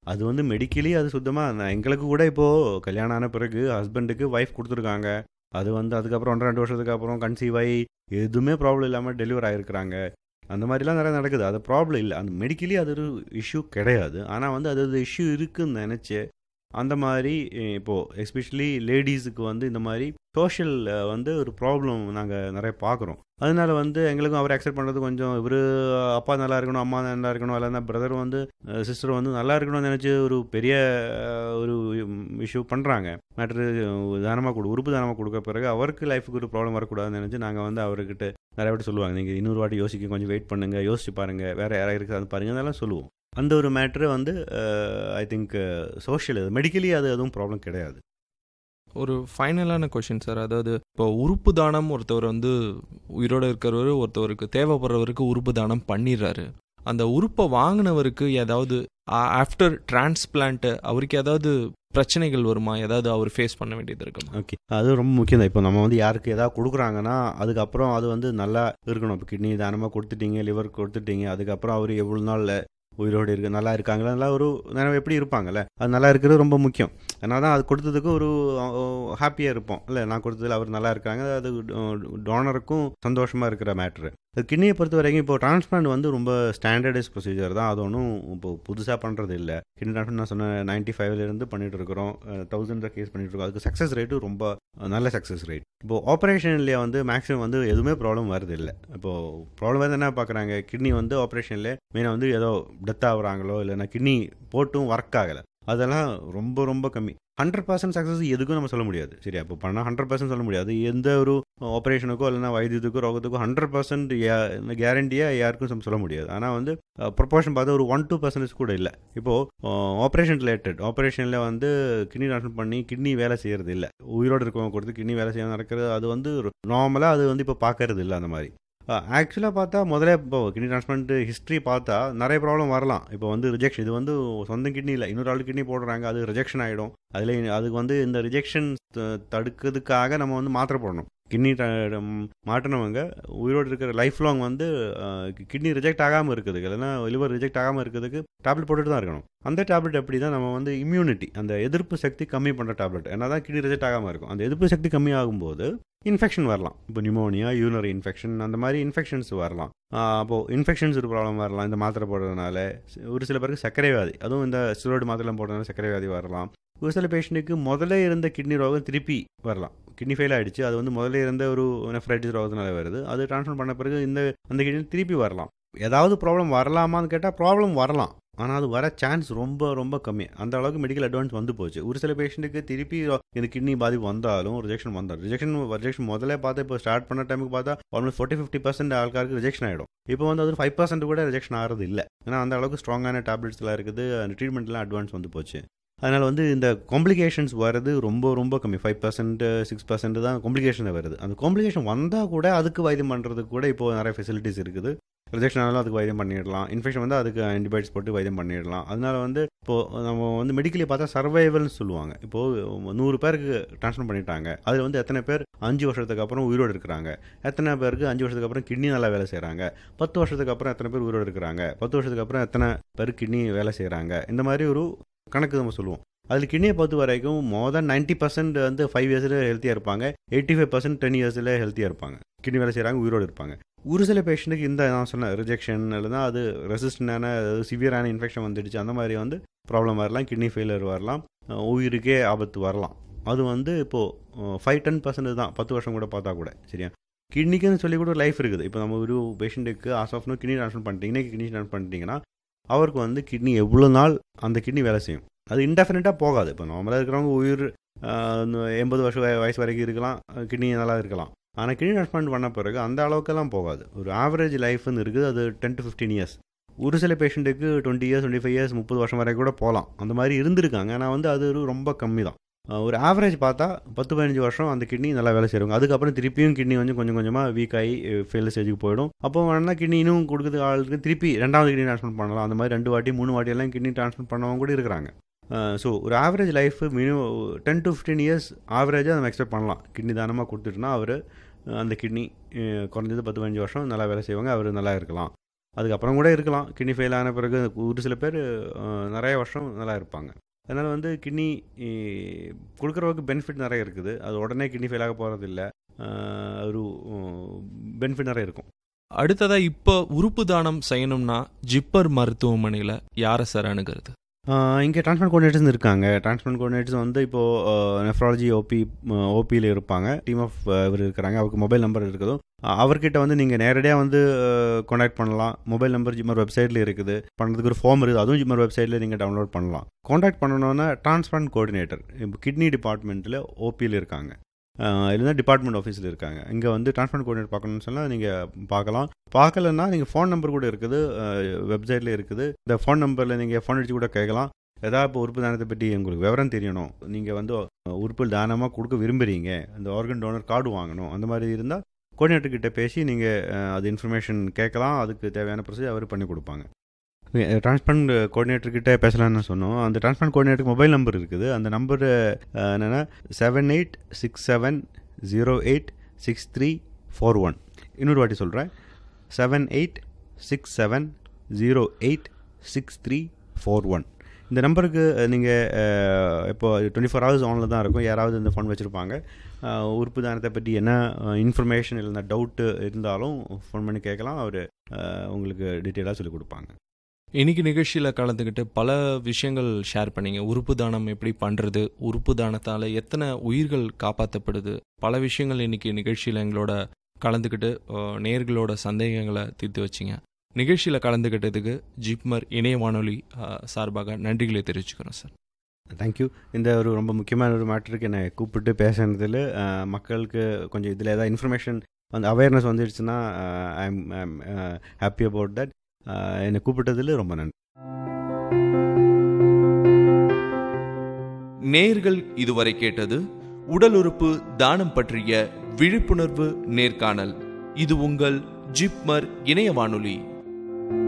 அது வந்து மெடிக்கலி அது சுத்தமாக எங்களுக்கு கூட இப்போது கல்யாணம் ஆன பிறகு ஹஸ்பண்டுக்கு ஒய்ஃப் கொடுத்துருக்காங்க அது வந்து அதுக்கப்புறம் ஒன்றரை ரெண்டு வருஷத்துக்கு அப்புறம் கன்சீவ் ஆகி எதுவுமே ப்ராப்ளம் இல்லாமல் டெலிவர் ஆகிருக்கிறாங்க அந்த மாதிரிலாம் நிறைய நடக்குது அது ப்ராப்ளம் இல்லை அந்த மெடிக்கலி அது ஒரு இஷ்யூ கிடையாது ஆனால் வந்து அது அது இஷ்யூ இருக்குன்னு நினச்சி அந்த மாதிரி அஹ், இப்போது எஸ்பெஷலி லேடிஸுக்கு வந்து இந்த மாதிரி சோஷியல் வந்து ஒரு ப்ராப்ளம் நாங்கள் நிறைய பார்க்குறோம் அதனால வந்து எங்களுக்கும் அவர் அக்செப்ட் பண்ணுறது கொஞ்சம் இவர் அப்பா நல்லா இருக்கணும் அம்மா நல்லா இருக்கணும் இல்லைன்னா பிரதர் வந்து சிஸ்டர் வந்து நல்லா இருக்கணும்னு நினச்சி ஒரு பெரிய அஹ், ஒரு இஷ்யூ பண்ணுறாங்க மேட்ரு தானமாக கொடு உறுப்பு தானமாக கொடுக்க பிறகு அவருக்கு லைஃபுக்கு ஒரு ப்ராப்ளம் வரக்கூடாதுன்னு நினச்சி நாங்கள் வந்து அவர்கிட்ட நிறைய வாட்டி சொல்லுவாங்க நீங்கள் இன்னொரு வாட்டி யோசிக்க கொஞ்சம் வெயிட் பண்ணுங்கள் யோசிச்சு பாருங்கள் வேறு யாராவது இருக்குது பாருங்கள் அதெல்லாம் சொல்லுவோம் அந்த ஒரு மேட்ரு வந்து ஐ திங்க் சோஷியல் மெடிக்கலி அது எதுவும் ப்ராப்ளம் கிடையாது ஒரு ஃபைனலான கொஷின் சார் அதாவது இப்போ உறுப்பு தானம் ஒருத்தவர் வந்து உயிரோட இருக்கிறவர் ஒருத்தவருக்கு தேவைப்படுறவருக்கு உறுப்பு தானம் பண்ணிடுறாரு அந்த உறுப்பை வாங்கினவருக்கு ஏதாவது ஆஃப்டர் டிரான்ஸ்பிளான்ட் அவருக்கு ஏதாவது பிரச்சனைகள் வருமா ஏதாவது அவர் ஃபேஸ் பண்ண வேண்டியது இருக்குமா ஓகே அது ரொம்ப முக்கியம் தான் இப்போ நம்ம வந்து யாருக்கு ஏதாவது கொடுக்குறாங்கன்னா அதுக்கப்புறம் அது வந்து நல்லா இருக்கணும் இப்போ கிட்னி தானமாக கொடுத்துட்டீங்க லிவர் கொடுத்துட்டீங்க அதுக்கப்புறம் அவர் எவ்வளோ நாளில் உயிரோடு இருக்கு நல்லா இருக்காங்களா நல்லா ஒரு நேரம் எப்படி இருப்பாங்கல்ல அது நல்லா இருக்கிறது ரொம்ப முக்கியம் அதனால தான் அது கொடுத்ததுக்கு ஒரு ஹாப்பியாக இருப்போம் இல்லை நான் கொடுத்ததில் அவர் நல்லா இருக்காங்க அது டோனருக்கும் சந்தோஷமாக இருக்கிற மேட்ரு அது கிட்னியை பொறுத்த வரைக்கும் இப்போ டிரான்ஸ்பிளான்ட் வந்து ரொம்ப ஸ்டாண்டர்டைஸ் ப்ரொசீஜர் தான் அது ஒன்றும் இப்போ புதுசாக பண்ணுறது இல்லை கிட்னி டிரான்ஸ்பிளான்ட் நான் சொன்ன நைன்ட்டி ஃபைவ்லேருந்து பண்ணிட்டு இருக்கிறோம் தௌசண்ட் கேஸ் பண்ணிட்டு இருக்கோம் அதுக்கு சக்ஸஸ் ரேட்டு ரொம்ப நல்ல சக்ஸஸ் ரேட் இப்போ ஆப்ரேஷன்லேயே வந்து மேக்ஸிமம் வந்து எதுவுமே ப்ராப்ளம் வருது இல்லை இப்போது ப்ராப்ளம் வந்து என்ன பார்க்குறாங்க கிட்னி வந்து ஆப்ரேஷனில் மெயினாக வந்து ஏதோ டெத் ஆகுறாங்களோ இல்லைன்னா கிட்னி போட்டும் ஒர்க் ஆகலை அதெல்லாம் ரொம்ப ரொம்ப கம்மி ஹண்ட்ரட் பர்சன்ட் சக்ஸஸ் எதுக்கும் நம்ம சொல்ல முடியாது சரியா இப்போ பண்ணால் ஹண்ட்ரட் பர்சன்ட் சொல்ல முடியாது எந்த ஒரு ஆப்ரேஷனுக்கோ இல்லைனா வைத்தியத்துக்கோ ரோகத்துக்கோ ஹண்ட்ரட் பர்சன்ட் கேரண்டியாக யாருக்கும் நம்ம சொல்ல முடியாது ஆனால் வந்து ப்ரொபோர்ஷன் பார்த்தா ஒரு ஒன் டூ பர்சன்டேஜ் கூட இல்லை இப்போது ஆப்ரேஷன் ரிலேட்டட் ஆப்ரேஷனில் வந்து கிட்னி ட்ரான்ஸ்ஃபர் பண்ணி கிட்னி வேலை செய்கிறது இல்லை உயிரோடு இருக்கவங்க கொடுத்து கிட்னி வேலை செய்ய நடக்கிறது அது வந்து நார்மலாக அது வந்து இப்போ பார்க்கறது இல்லை அந்த மாதிரி ஆக்சுவலாக பார்த்தா முதல்ல இப்போ கிட்னி டிரான்ஸ்பிளான்ட் ஹிஸ்ட்ரி பார்த்தா நிறைய ப்ராப்ளம் வரலாம் இப்போ வந்து ரிஜெக்ஷன் இது வந்து சொந்த கிட்னி இல்லை இன்னொரு ஆள் கிட்னி போடுறாங்க அது ரிஜெக்ஷன் ஆகிடும் அதில் அதுக்கு வந்து இந்த ரிஜெக்ஷன் தடுக்கிறதுக்காக நம்ம வந்து மாத்திரை போடணும் கிட்னி மாட்டினவங்க உயிரோடு இருக்கிற லைஃப் லாங் வந்து கிட்னி ரிஜெக்ட் ஆகாமல் இருக்குது இல்லைன்னா லிவர் ரிஜெக்ட் ஆகாமல் இருக்கிறதுக்கு டேப்லெட் போட்டுட்டு தான் இருக்கணும் அந்த டேப்லெட் எப்படி தான் நம்ம வந்து இம்யூனிட்டி அந்த எதிர்ப்பு சக்தி கம்மி பண்ணுற டேப்லெட் என்ன தான் கிட்னி ரிஜெக்ட் ஆகாமல் இருக்கும் அந்த எதிர்ப்பு சக்தி கம்மி ஆகும்போது இன்ஃபெக்ஷன் வரலாம் இப்போ நிமோனியா யூனரி இன்ஃபெக்ஷன் அந்த மாதிரி இன்ஃபெக்ஷன்ஸ் வரலாம் அப்போது இன்ஃபெக்ஷன்ஸ் ஒரு ப்ராப்ளம் வரலாம் இந்த மாத்திரை போடுறதுனால ஒரு சில பேருக்கு சர்க்கரை வியாதி அதுவும் இந்த ஸ்டெராய்டு மாத்திரை போடுறதுனால சர்க்கரை வியாதி வரலாம் ஒரு சில பேஷண்ட்டுக்கு முதல்ல இருந்த கிட்னி ரோகம் திருப்பி வரலாம் கிட்னி ஃபெயில் ஆகிடுச்சு அது வந்து முதல்ல இருந்த ஒரு நெஃப்ரைட்டிஸ் ரோகத்தினால வருது அது ட்ரான்ஸ்ஃபர் பண்ண பிறகு இந்த அந்த கிட்னி திருப்பி வரலாம் ஏதாவது ப்ராப்ளம் வரலாமான்னு கேட்டால் ப்ராப்ளம் வரலாம் ஆனால் அது வர சான்ஸ் ரொம்ப ரொம்ப கம்மி அந்த அளவுக்கு மெடிக்கல் அட்வான்ஸ் வந்து போச்சு ஒரு சில பேஷண்ட்டுக்கு திருப்பி இந்த கிட்னி பாதிப்பு வந்தாலும் ரிஜெக்ஷன் வந்தாலும் ரிஜெக்ஷன் ரிஜெக்ஷன் முதல்ல பார்த்தா இப்போ ஸ்டார்ட் பண்ண டைமுக்கு பார்த்தா ஆல்மோஸ்ட் ஃபார்ட்டி ஃபிஃப்டி பர்சன்ட் ஆൾக்காருக்கு ரிஜெக்ஷன் ஆகிடும் இப்போ வந்து அது ஃபைவ் பர்சன்ட் கூட ரிஜெக்ஷன் ஆகிறது இல்லை ஏன்னா அந்த அளவுக்கு ஸ்ட்ராங்கான டேப்லெட்ஸ்லாம் இருக்குது அந்த ட்ரீட்மெண்ட்லாம் அட்வான்ஸ் வந்து போச்சு அதனால் வந்து இந்த காம்ப்ளிகேஷன்ஸ் வர்றது ரொம்ப ரொம்ப கம்மி ஃபைவ் பர்சன்ட் சிக்ஸ் பர்சன்ட் தான் காம்ப்ளிகேஷன் வருது அந்த காம்ப்ளிகேஷன் வந்தால் கூட அதுக்கு வைத்தியம் பண்ணுறதுக்கு கூட இப்போது நிறைய ஃபெசிலிட்டிஸ் இருக்குது ரிஜெக்ஷன் ஆனாலும் அதுக்கு வைத்தியம் பண்ணிடலாம் இன்ஃபெக்ஷன் வந்து அதுக்கு ஆன்டிபயோட்டிக்ஸ் போட்டு வைத்தியம் பண்ணிடலாம் அதனால வந்து இப்போது நம்ம வந்து மெடிக்கலி பார்த்தா சர்வைவல்னு சொல்லுவாங்க இப்போது நூறு பேருக்கு ட்ரான்ஸ்ஃபர் பண்ணிட்டாங்க அதில் வந்து எத்தனை பேர் அஞ்சு வருஷத்துக்கு அப்புறம் உயிரோடு இருக்கிறாங்க எத்தனை பேருக்கு அஞ்சு வருஷத்துக்கு அப்புறம் கிட்னி நல்லா வேலை செய்கிறாங்க பத்து வருஷத்துக்கு அப்புறம் எத்தனை பேர் உயிரோடு இருக்கிறாங்க பத்து வருஷத்துக்கு அப்புறம் எத்தனை பேர் கிட்னி வேலை செய்கிறாங்க இந்த மாதிரி ஒரு கணக்கு நம்ம சொல்லுவோம் அதில் கிட்னியை பொறுத்த வரைக்கும் மோர் தென் நைன்ட்டி பர்சன்ட் வந்து ஃபைவ் இயர்ஸில் ஹெல்த்தியாக இருப்பாங்க எயிட்டி ஃபைவ் பர்சன்ட் டென் இயர்ஸில் ஹெல்த்தியாக இருப்பாங்க கிட்னி வேலை செய்கிறாங்க உயிரோடு இருப்பாங்க ஒரு சில பேஷண்ட்டுக்கு இந்த நான் சொன்ன ரிஜெக்ஷன் இல்லைனா அது ரெசிஸ்டண்டான சிவியரான இன்ஃபெக்ஷன் வந்துடுச்சு அந்த மாதிரி வந்து ப்ராப்ளம் வரலாம் கிட்னி ஃபெயிலியர் வரலாம் உயிருக்கே ஆபத்து வரலாம் அது வந்து இப்போது ஃபைவ் டென் பர்சன்ட் தான் பத்து வருஷம் கூட பார்த்தா கூட சரியா கிட்னிக்குன்னு சொல்லி கூட ஒரு லைஃப் இருக்குது இப்போ நம்ம ஒரு பேஷண்ட்டுக்கு as of now kidney transfer பண்ணிட்டீங்கன்னா கிட்னி ட்ரான்ஸ்ஃபர் பண்ணிட்டீங்கன்னா அவருக்கு வந்து கிட்னி எவ்வளோ நாள் அந்த கிட்னி வேலை செய்யும் அது இன்டெஃபினட்டாக போகாது இப்போ நார்மலாக இருக்கிறவங்க உயிர் எண்பது வருஷம் வயசு வரைக்கும் இருக்கலாம் கிட்னி நல்லா இருக்கலாம் ஆனால் கிட்னி ட்ரான்ஸ்பிளான்ட் பண்ண பிறகு அந்த அளவுக்கெல்லாம் போகாது ஒரு ஆவரேஜ் லைஃப்னு இருக்குது அது டென் டு ஃபிஃப்டீன் இயர்ஸ் ஒரு சில பேஷண்ட்டுக்கு twenty years twenty five years முப்பது வருஷம் வரைக்கும் கூட போகலாம் அந்த மாதிரி இருந்திருக்காங்க ஆனால் வந்து அது ரொம்ப கம்மி தான் ஒரு ஆவரேஜ் பார்த்தா பத்து பதினஞ்சு வருஷம் அந்த கிட்னி நல்லா வேலை செய்வாங்க அதுக்கப்புறம் திருப்பியும் கிட்னி வந்து கொஞ்சம் கொஞ்சமாக வீக் ஆகி ஃபெயில் ஸ்டேஜுக்கு போயிடும் அப்போ வேணா கிட்னி இன்னும் கொடுக்குறது ஆளுக்கு திருப்பி ரெண்டாவது கிட்னி ட்ரான்ஸ்ஃபர் பண்ணலாம் அந்த மாதிரி ரெண்டு வாட்டி மூணு வாட்டி எல்லாம் கிட்னி ட்ரான்ஸ்ஃபர் பண்ணவங்க கூட இருக்கிறாங்க ஸோ ஒரு average life minimum ten to fifteen years ஆவரேஜாக நம்ம எக்ஸ்பெக்ட் பண்ணலாம் கிட்னி தானமாக கொடுத்துட்டுனா அவர் அந்த கிட்னி குறைஞ்சது பத்து பதினஞ்சு வருஷம் நல்லா வேலை செய்வாங்க அவர் நல்லா இருக்கலாம் அதுக்கப்புறம் கூட இருக்கலாம் கிட்னி ஃபெயில் ஆன பிறகு ஒரு சில பேர் அஹ், நிறைய வருஷம் நல்லா இருப்பாங்க அதனால் வந்து கிட்னி கொடுக்குறவருக்கு பெனிஃபிட் நிறைய இருக்குது அது உடனே கிட்னி ஃபெயில் ஆக போகிறது இல்லை ஒரு பெனிஃபிட் நிறைய இருக்கும் அடுத்ததா இப்போ உறுப்பு தானம் செய்யணும்னா ஜிப்பர் மருத்துவமனையில் யாரை சார் அணுகிறது இங்கே டிரான்ஸ்பிளான்ட் கோஆர்டினேட்டர்ஸ் இருக்காங்க டிரான்ஸ்பிளான்ட் கோஆர்டினேட்டர்ஸ் வந்து இப்போது நெஃப்ராலஜி ஓபி ஓபியில் இருப்பாங்க டீம் ஆஃப் இவர் இருக்கிறாங்க அவருக்கு மொபைல் நம்பர் இருக்குதும் அஹ், அவர்கிட்ட வந்து நீங்கள் நேரடியாக வந்து காண்டாக்ட் பண்ணலாம் மொபைல் நம்பர் ஜிம்மர் வெப்சைட்டில் இருக்குது பண்ணுறதுக்கு ஒரு ஃபார்ம் இருக்குது அதுவும் ஜிம்மர் வெப்சைட்டில் நீங்கள் டவுன்லோட் பண்ணலாம் காண்டாக்ட் பண்ணணுன்னா டிரான்ஸ்பிளான்ட் கோஆர்டினேட்டர் இப்போ கிட்னி டிபார்ட்மெண்ட்டில் ஓபியில் இருக்காங்க அஹ், இல்லைன்னா டிபார்ட்மெண்ட் ஆஃபீஸில் இருக்காங்க இங்கே வந்து டிரான்ஸ்பிளான்ட் கோஆர்டினேட் பார்க்கணும்னு சொன்னால் நீங்கள் பார்க்கலாம் பார்க்கலன்னா நீங்கள் ஃபோன் நம்பர் கூட இருக்குது வெப்சைட்டில் இருக்குது இந்த ஃபோன் நம்பரில் நீங்கள் ஃபோன் அடிச்சு கூட கேட்கலாம் ஏதாவது இப்போ உறுப்பு தானத்தை பற்றி உங்களுக்கு விவரம் தெரியணும் நீங்கள் வந்து அஹ், உறுப்பு தானமாக கொடுக்க விரும்புகிறீங்க அந்த ஆர்கன் டோனர் கார்டு வாங்கணும் அந்த மாதிரி இருந்தால் கோஆர்டினேட்டர் கிட்ட பேசி நீங்கள் அது இன்ஃபர்மேஷன் கேட்கலாம் அதுக்கு தேவையான ப்ரொசீஜர் அவர் பண்ணி கொடுப்பாங்க டிரான்ஸ்பிளான்ட் கோஆர்டினேட்டர் கிட்ட பேசலாம்னு சொன்னோம் அந்த டிரான்ஸ்பிளான்ட் கோஆர்டினேட்டருக்கு மொபைல் நம்பர் இருக்குது அந்த நம்பர் என்னென்னா seven eight six seven zero eight six three four one இன்னொரு வாட்டி சொல்கிறேன் seven eight six seven zero eight six three four one இந்த நம்பருக்கு நீங்கள் இப்போ டுவெண்ட்டி ஃபோர் ஹவர்ஸ் ஆனில் தான் இருக்கும் யாராவது இந்த ஃபோன் வச்சுருப்பாங்க உறுப்பு தானத்தை பற்றி என்ன இன்ஃபர்மேஷன் இல்லைன்னா டவுட்டு இருந்தாலும் ஃபோன் பண்ணி கேட்கலாம் அவர் உங்களுக்கு டீட்டெயிலாக சொல்லிக் கொடுப்பாங்க இன்னைக்கு நிகழ்ச்சியில் கலந்துக்கிட்டு பல விஷயங்கள் ஷேர் பண்ணீங்க உறுப்பு தானம் எப்படி பண்ணுறது உறுப்பு தானத்தால் எத்தனை உயிர்கள் காப்பாற்றப்படுது பல விஷயங்கள் இன்னைக்கு நிகழ்ச்சியில் எங்களோட கலந்துக்கிட்டு அஹ், நேயர்களோட சந்தேகங்களை தீர்த்து வச்சிங்க நிகழ்ச்சியில் கலந்துக்கிட்டதுக்கு ஜிப்மர் இணைய வானொலி அஹ், சார்பாக நன்றிகளை தெரிவிச்சுக்கிறோம் சார் தேங்க்யூ இந்த ஒரு ரொம்ப முக்கியமான ஒரு மேட்டருக்கு என்னை கூப்பிட்டு பேசுனதில் மக்களுக்கு கொஞ்சம் இதில் ஏதாவது இன்ஃபர்மேஷன் வந்து அவேர்னஸ் வந்துடுச்சுன்னா I am happy about that என்னை கூப்பிட்டதில் ரொம்ப நன்றி நேர்கள் இதுவரை கேட்டது உடல் உறுப்பு தானம் பற்றிய விழிப்புணர்வு நேர்காணல் இது உங்கள் ஜிப்மர் இணைய வானொலி